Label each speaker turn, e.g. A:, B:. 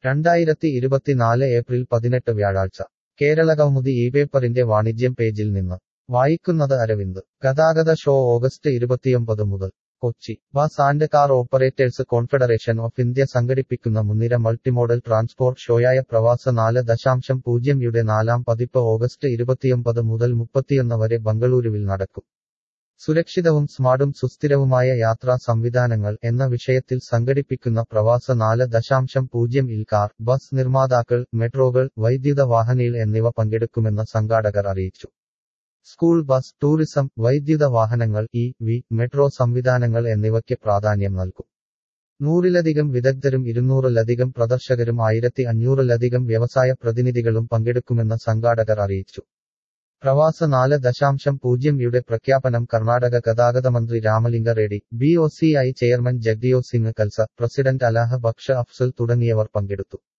A: രണ്ടായിരത്തി ഇരുപത്തിനാല് ഏപ്രിൽ പതിനെട്ട് വ്യാഴാഴ്ച കേരളകൗമുദി ഈ പേപ്പറിന്റെ വാണിജ്യം പേജിൽ നിന്ന് വായിക്കുന്നത് അരവിന്ദ് ഗതാഗത ഷോ ഓഗസ്റ്റ് ഇരുപത്തിയൊമ്പത് മുതൽ Kochi bus and car operators confederation of India സംഘടിപ്പിക്കുന്ന മുൻനിര മൾട്ടിമോഡൽ ട്രാൻസ്പോർട്ട് ഷോയായ പ്രവാസ നാല് ദശാംശം പൂജ്യം യുടെ നാലാം പതിപ്പ് ഓഗസ്റ്റ് ഇരുപത്തിയൊമ്പത് മുതൽ മുപ്പത്തിയൊന്ന് വരെ ബംഗളൂരുവിൽ നടക്കും സുരക്ഷിതവും സ്മാർട്ടും സുസ്ഥിരവുമായ യാത്രാ സംവിധാനങ്ങൾ എന്ന വിഷയത്തിൽ സംഘടിപ്പിക്കുന്ന പ്രവാസ നാല് ദശാംശം പൂജ്യം ഇൽ കാർ ബസ് നിർമ്മാതാക്കൾ മെട്രോകൾ വൈദ്യുത വാഹനയിൽ എന്നിവ പങ്കെടുക്കുമെന്ന് സംഘാടകർ അറിയിച്ചു സ്കൂൾ ബസ് ടൂറിസം വൈദ്യുത വാഹനങ്ങൾ ഇ വി മെട്രോ സംവിധാനങ്ങൾ എന്നിവയ്ക്ക് പ്രാധാന്യം നൽകും നൂറിലധികം വിദഗ്ധരും ഇരുന്നൂറിലധികം പ്രദർശകരും ആയിരത്തി അഞ്ഞൂറിലധികം വ്യവസായ പ്രതിനിധികളും പങ്കെടുക്കുമെന്ന് സംഘാടകർ അറിയിച്ചു പ്രവാസ നാല് ദശാംശം പൂജ്യം യുടെ പ്രഖ്യാപനം കർണാടക ഗതാഗത മന്ത്രി Ramalinga Reddy B O C I chairman Jagdev Singh Kalsa president Alaha Baksha Afzal തുടങ്ങിയവർ പങ്കെടുത്തു